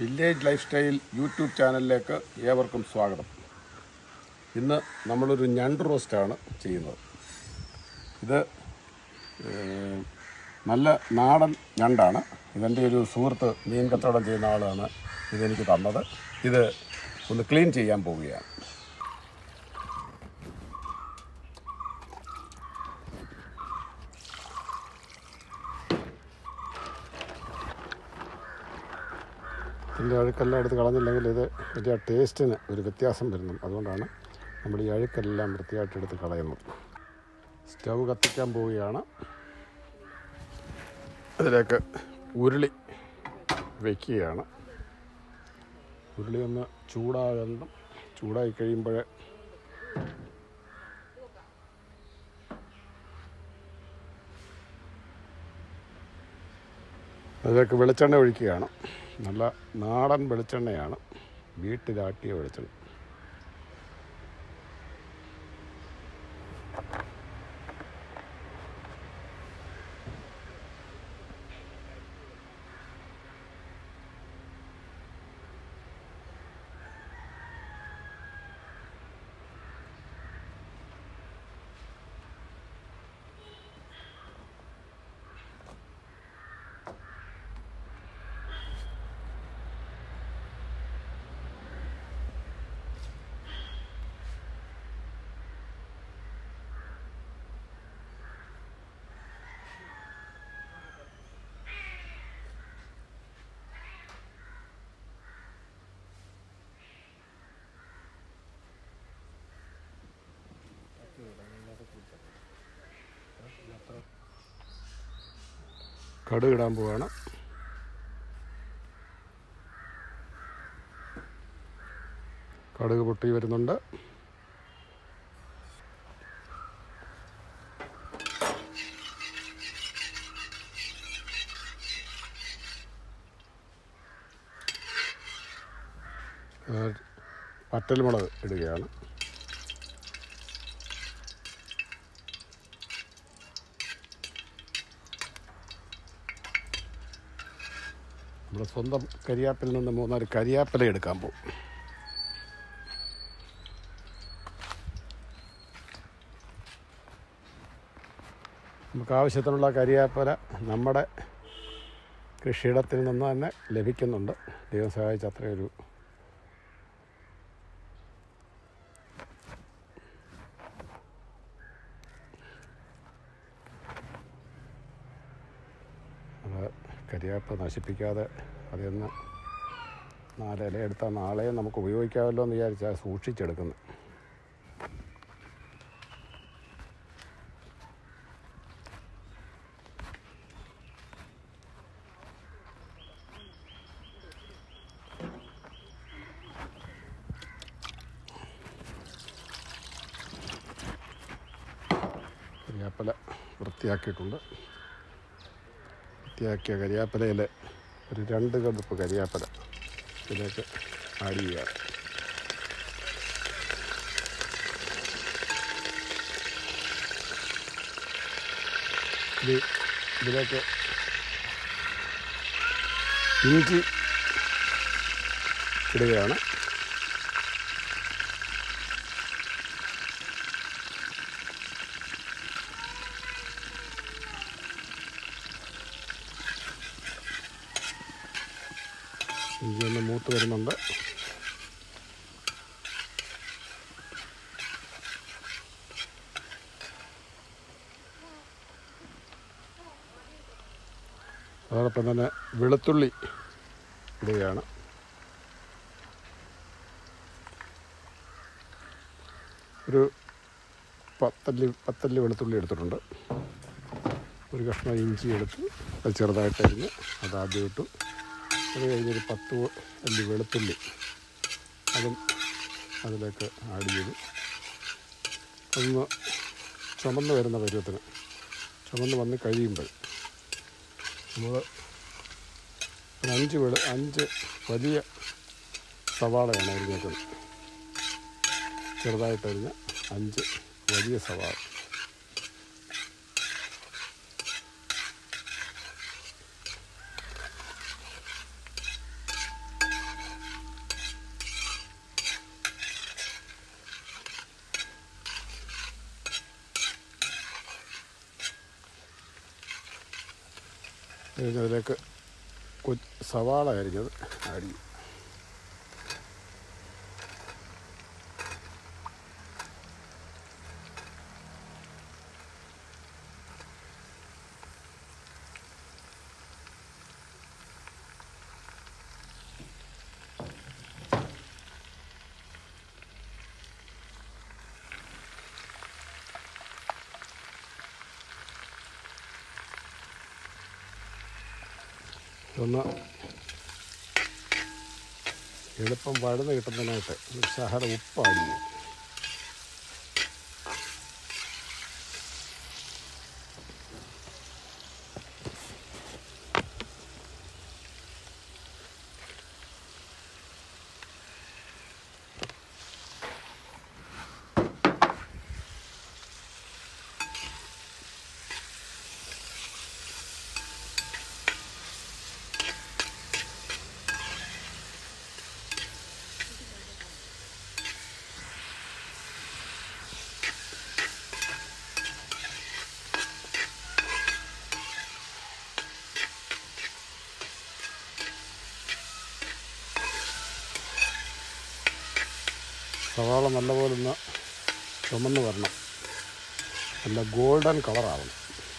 Village life style YouTube ചാനലിലേക്ക് ഏവർക്കും സ്വാഗതം ഇന്ന് നമ്മളൊരു ഞണ്ട് റോസ്റ്റാണ് ചെയ്യുന്നത് ഇത് ഏഹ്, നല്ല നാടൻ ഞണ്ടാണ് ഇതെൻ്റെ ഒരു സുഹൃത്ത് മീൻ കച്ചവടം ചെയ്യുന്ന ആളാണ് ഇതെനിക്ക് തന്നത് ഇത് ഒന്ന് ക്ലീൻ ചെയ്യാൻ പോവുകയാണ് ഇതിൻ്റെ അഴുക്കെല്ലാം എടുത്ത് കളഞ്ഞില്ലെങ്കിൽ ഇത് വലിയ ടേസ്റ്റിന് ഒരു വ്യത്യാസം വരുന്നു അതുകൊണ്ടാണ് നമ്മൾ ഈ അഴുക്കെല്ലാം വൃത്തിയായിട്ട് എടുത്ത് കളയുന്നത് സ്റ്റൗ കത്തിക്കാൻ പോവുകയാണ് അതിലേക്ക് ഉരുളി വയ്ക്കുകയാണ് ഉരുളി ഒന്ന് ചൂടാകണം ചൂടായി കഴിയുമ്പോൾ അതിലേക്ക് വെളിച്ചെണ്ണ ഒഴിക്കുകയാണ് നല്ല നാടൻ വെളിച്ചെണ്ണയാണ് വീട്ടിലാട്ടിയ വെളിച്ചെണ്ണ കടുക് ഇടാൻ പോവാണ് കടുക് പൊട്ടി വരുന്നുണ്ട് ഏഹ് വറ്റൽമുളക് ഇടുകയാണ് നമ്മുടെ സ്വന്തം കരിയാപ്പിൽ നിന്ന് മൂന്നാല് കരിയാപ്പില എടുക്കാൻ പോകും നമുക്ക് ആവശ്യത്തിനുള്ള കരിയാപ്പില നമ്മുടെ കൃഷിയിടത്തിൽ നിന്ന് തന്നെ ലഭിക്കുന്നുണ്ട് ദൈവം സഹായിച്ച അത്രയൊരു അത് കരിയാപ്പ് നശിപ്പിക്കാതെ അതിൽ നിന്ന് നാല് ഇല എടുത്താൽ നാളെ നമുക്ക് ഉപയോഗിക്കാമല്ലോ എന്ന് വിചാരിച്ചാൽ സൂക്ഷിച്ചെടുക്കുന്നത് കരിയാപ്പല വൃത്തിയാക്കിയിട്ടുണ്ട് വൃത്തിയാക്കിയ കരിയാപ്പലയിൽ ഒരു രണ്ട് കടുപ്പ് കരിയാപ്പല ഇതിലേക്ക് ആഡ് ചെയ്യുക ഇത് ഇതിലേക്ക് ഇഞ്ചി ഇടുകയാണ് ഇഞ്ചി ഒന്ന് മൂത്ത് വരുന്നുണ്ട് അതോടൊപ്പം തന്നെ വെളുത്തുള്ളി ഇടുകയാണ് ഒരു പത്തല്ലി പത്തല്ലി വെളുത്തുള്ളി എടുത്തിട്ടുണ്ട് ഒരു കഷ്ണം ഇഞ്ചി എടുത്ത് അത് ചെറുതായിട്ട് അരിഞ്ഞ് അത് ആദ്യം ഇട്ടു അത് കഴിഞ്ഞൊരു പത്ത് അല്ലി വെളുത്തുള്ളി അതും അതിലേക്ക് ആഡ് ചെയ്തു ഒന്ന് ചുമന്ന് വരുന്ന പരുവത്തിന് ചുമന്ന് വന്ന് കഴിയുമ്പോൾ നമ്മൾ ഒരു അഞ്ച് വെളു അഞ്ച് വലിയ സവാളയാണ് അരിഞ്ഞേക്കുന്നത് ചെറുതായിട്ട് അരിഞ്ഞ അഞ്ച് വലിയ സവാള കഴിഞ്ഞതിലേക്ക് കൊ സവാള അരിഞ്ഞത് ആഡ് ചെയ്യും ഒന്ന് എളുപ്പം വഴുന്ന് കിട്ടുന്നതിനായിട്ട് ഒരു ശകലം ഉപ്പ് ആഡ് ചെയ്യും സവാള നല്ലപോലെ ഒന്ന് ചുമന്ന് വരണം നല്ല ഗോൾഡൻ കളറാവണം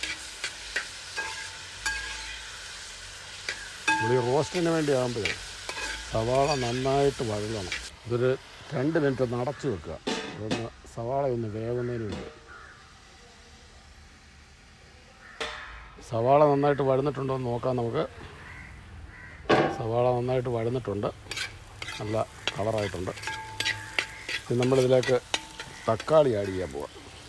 നമ്മൾ ഈ റോസ്റ്റിന് വേണ്ടി ആകുമ്പോഴേ സവാള നന്നായിട്ട് വഴലണം ഇതൊരു രണ്ട് മിനിറ്റ് ഒന്ന് അടച്ചു വെക്കുക അതൊന്ന് സവാള ഒന്ന് വേകുന്നതിന് വേണ്ടി സവാള നന്നായിട്ട് വഴന്നിട്ടുണ്ടോ എന്ന് നോക്കാം നമുക്ക് സവാള നന്നായിട്ട് വഴന്നിട്ടുണ്ട് നല്ല കളറായിട്ടുണ്ട് ഇനി നമ്മളിതിലേക്ക് തക്കാളി ആഡ് ചെയ്യാൻ പോവാം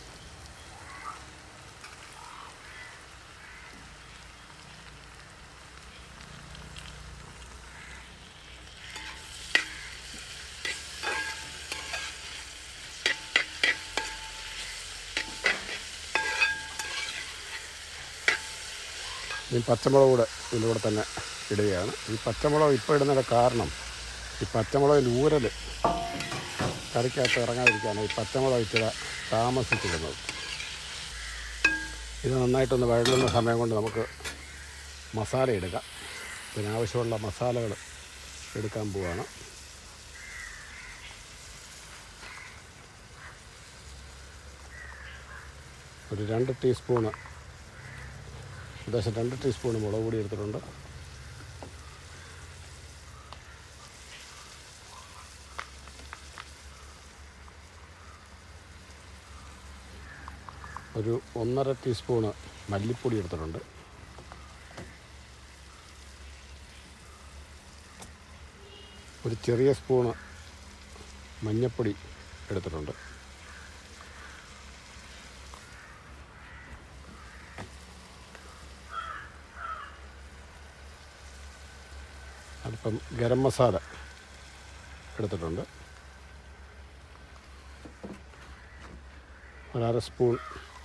ഈ പച്ചമുളക് കൂടെ ഇതിലൂടെ തന്നെ ഇടുകയാണ് ഈ പച്ചമുളക് ഇപ്പോൾ ഇടുന്നതിൻ്റെ കാരണം ഈ പച്ചമുളകിൻ്റെ ഊരൽ കറിക്കകത്ത് ഇറങ്ങാതിരിക്കാനാണ് ഈ പച്ചമുളക് ഇച്ചിരി താമസിച്ചിടുന്നത് ഇത് നന്നായിട്ടൊന്ന് വഴങ്ങുന്ന സമയം കൊണ്ട് നമുക്ക് മസാല എടുക്കാം ഇതിനാവശ്യമുള്ള മസാലകൾ എടുക്കാൻ പോവാണ് ഒരു രണ്ട് ടീസ്പൂണ് ഏകദേശം രണ്ട് ടീസ്പൂൺ മുളക് പൊടി എടുത്തിട്ടുണ്ട് ഒരു ഒന്നര ടീസ്പൂണ് മല്ലിപ്പൊടി എടുത്തിട്ടുണ്ട് ഒരു ചെറിയ സ്പൂണ് മഞ്ഞൾപ്പൊടി എടുത്തിട്ടുണ്ട് അല്പം ഗരം മസാല എടുത്തിട്ടുണ്ട് ഒരര സ്പൂൺ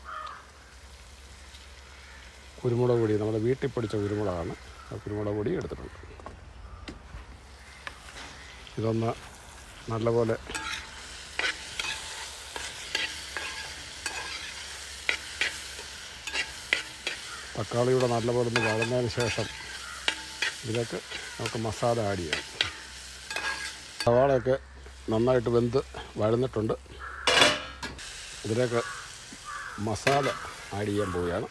കുരുമുളക് പൊടി നമ്മുടെ വീട്ടിൽ പൊടിച്ച കുരുമുളകാണ് ആ കുരുമുളക് പൊടി എടുത്തിട്ടുണ്ട് ഇതൊന്ന് നല്ലപോലെ തക്കാളിയുടെ നല്ലപോലെ ഒന്ന് വഴന്നതിന് ശേഷം ഇതിലേക്ക് നമുക്ക് മസാല ആഡ് ചെയ്യാം സവാളയൊക്കെ നന്നായിട്ട് വെന്ത് വഴന്നിട്ടുണ്ട് ഇതിലേക്ക് മസാല ആഡ് ചെയ്യാൻ പോവുകയാണ്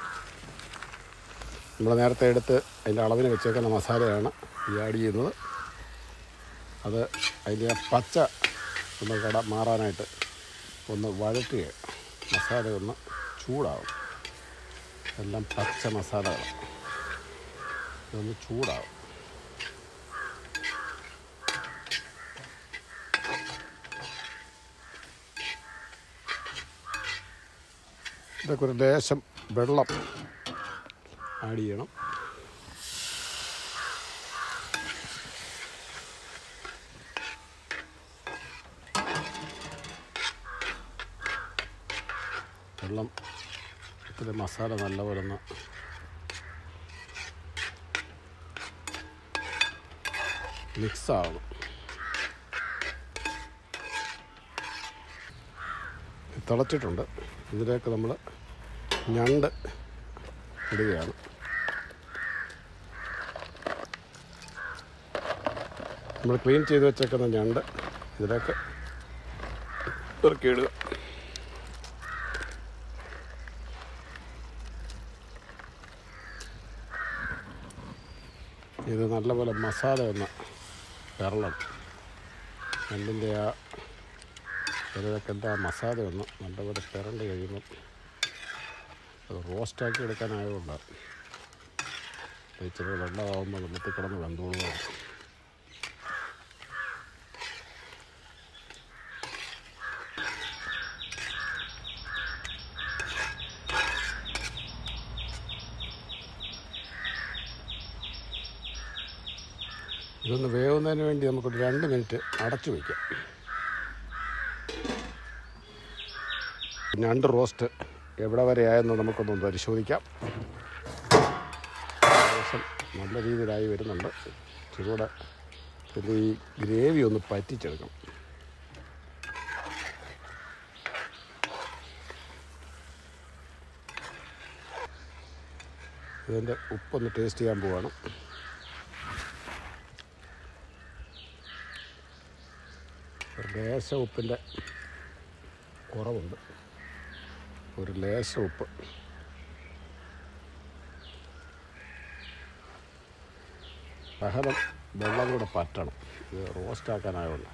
നമ്മൾ നേരത്തെ എടുത്ത് അതിൻ്റെ അളവിന് വെച്ചേക്കുന്ന മസാലയാണ് ഈ ആഡ് ചെയ്യുന്നത് അത് അതിൻ്റെ ആ പച്ച ഒന്ന് കട മാറാനായിട്ട് ഒന്ന് വഴറ്റുക മസാല ഒന്ന് ചൂടാവും എല്ലാം പച്ച മസാലകളാണ് ഇതൊന്ന് ചൂടാവും ഇതൊക്കെ ഒരു ലേശം വെള്ളം ആഡ് ചെയ്യണം വെള്ളം ഇത്തിരി മസാല നല്ലപോലെ ഒന്ന് മിക്സ് ആവണം തിളച്ചിട്ടുണ്ട് ഇതിലേക്ക് നമ്മൾ ഞണ്ട് ഇടുകയാണ് നമ്മൾ ക്ലീൻ ചെയ്ത് വെച്ചേക്കുന്ന ഞണ്ട് ഇതിലേക്ക് ഇറക്കിയിടുക ഇത് നല്ലപോലെ മസാല ഒന്ന് കരളണം ഞണ്ടിൻ്റെ ആ ഇതിലൊക്കെ എന്താ മസാല ഒന്ന് നല്ലപോലെ പിറണ്ട് കഴിയുമ്പം അത് റോസ്റ്റാക്കി എടുക്കാനായതുകൊണ്ടാണ് ഇച്ചിരി വെള്ളമാകുമ്പോൾ വെള്ളത്തിൽ കിടന്ന് വെന്തോളുകയാണ് ഇതൊന്ന് വേവുന്നതിന് വേണ്ടി നമുക്കൊരു രണ്ട് മിനിറ്റ് അടച്ചു വയ്ക്കാം ഞണ്ട് റോസ്റ്റ് എവിടെ വരെ ആയെന്ന് നമുക്കൊന്ന് പരിശോധിക്കാം ഏകദേശം നല്ല രീതിയിലായി വരുന്നുണ്ട് ചൂടെ ഇത് ഈ ഗ്രേവി ഒന്ന് പറ്റിച്ചെടുക്കണം ഇതിൻ്റെ ഉപ്പൊന്ന് ടേസ്റ്റ് ചെയ്യാൻ പോവാണ് ഒരു ലേശ ഉപ്പിൻ്റെ കുറവുണ്ട് ഒരു ലേശ ഉപ്പ് ശകലം വെള്ളം കൂടെ പറ്റണം ഇത് റോസ്റ്റ് ആക്കാനായതുകൊണ്ട്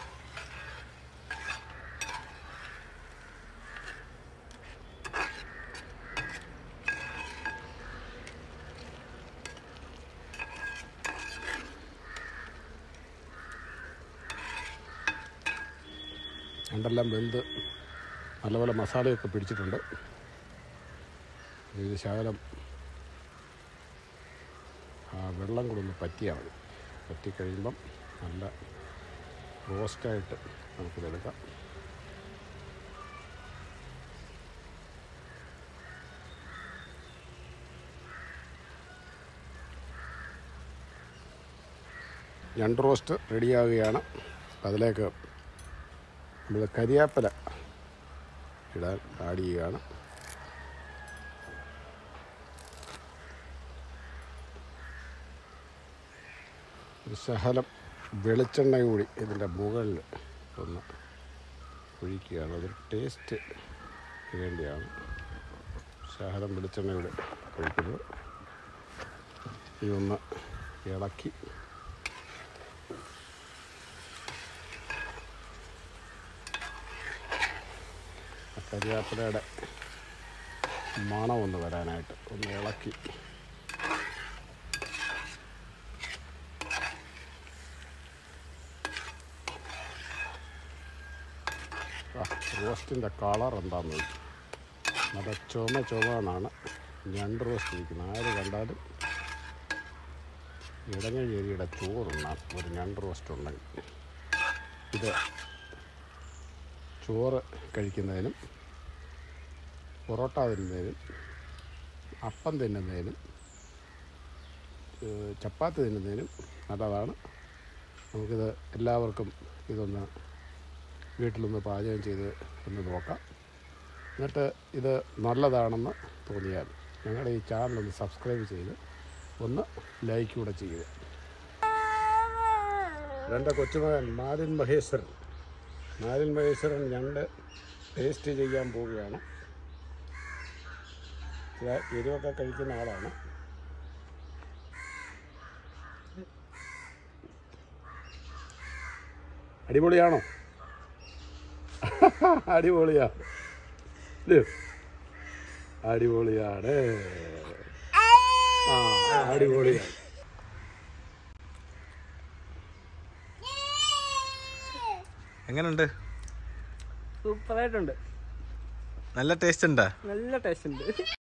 രണ്ടെല്ലാം വെന്ത് നല്ലപോലെ മസാലയൊക്കെ പിടിച്ചിട്ടുണ്ട് ഇത് ശകലം ആ വെള്ളം കൂടെ ഒന്ന് പറ്റിയാൽ മതി പറ്റിക്കഴിയുമ്പം നല്ല റോസ്റ്റായിട്ട് നമുക്കിതെടുക്കാം ഞണ്ട് റോസ്റ്റ് റെഡിയാവുകയാണ് അതിലേക്ക് നമ്മൾ കരിയാപ്പില ഇടാൻ ആഡ് ചെയ്യുകയാണ് ഒരു ശകലം വെളിച്ചെണ്ണ കൂടി ഇതിൻ്റെ മുകളിൽ ഒന്ന് ഒഴിക്കുകയാണ് അതൊരു ടേസ്റ്റ് വേണ്ടിയാണ് ശകലം വെളിച്ചെണ്ണ കൂടി ഒഴിക്കുന്നത് ഇതൊന്ന് ഇളക്കി കരിയാപ്പിലയുടെ മണം ഒന്ന് വരാനായിട്ട് ഒന്ന് ഇളക്കി റോസ്റ്റിൻ്റെ കളർ എന്താണെന്ന് നോക്കി നല്ല ചുമ ചുമന്നാണ് ഞണ്ട് റോസ്റ്റ് ഇരിക്കുന്നത് ആര് കണ്ടാലും ഇടങ്ങഴിയുടെ ചോറുണ്ണാം ഒരു ഞണ്ട് റോസ്റ്റ് ഉണ്ടെങ്കിൽ ഇത് ചോറ് കഴിക്കുന്നതിനും പൊറോട്ട തിന്നുന്നതിനും അപ്പം തിന്നുന്നതിനും ഏഹ് ചപ്പാത്തി തിന്നുന്നതിനും നല്ലതാണ് നമുക്കിത് എല്ലാവർക്കും ഇതൊന്ന് വീട്ടിലൊന്ന് പാചകം ചെയ്ത് ഒന്ന് നോക്കാം എന്നിട്ട് ഇത് നല്ലതാണെന്ന് തോന്നിയാൽ ഞങ്ങളുടെ ഈ ചാനലൊന്ന് സബ്സ്ക്രൈബ് ചെയ്ത് ഒന്ന് ലൈക്ക് കൂടെ ചെയ്യുക രണ്ട് കൊച്ചുമകൻ മാലിൻ മഹേശ്വരൻ മാലിൻ മഹേശ്വരൻ ഞണ്ട് ടേസ്റ്റ് ചെയ്യാൻ പോവുകയാണ് ഇത് എരിവൊക്കെ കഴിക്കുന്ന ആളാണ് അടിപൊളിയാണോ അടിപൊളിയാ ഇല്ലേ? അടിപൊളിയാണ് ആ അടിപൊളിയാണ് എങ്ങനുണ്ട് സൂപ്പറായിട്ടുണ്ട് നല്ല ടേസ്റ്റ് ഉണ്ടാ നല്ല ടേസ്റ്റ് ഉണ്ട്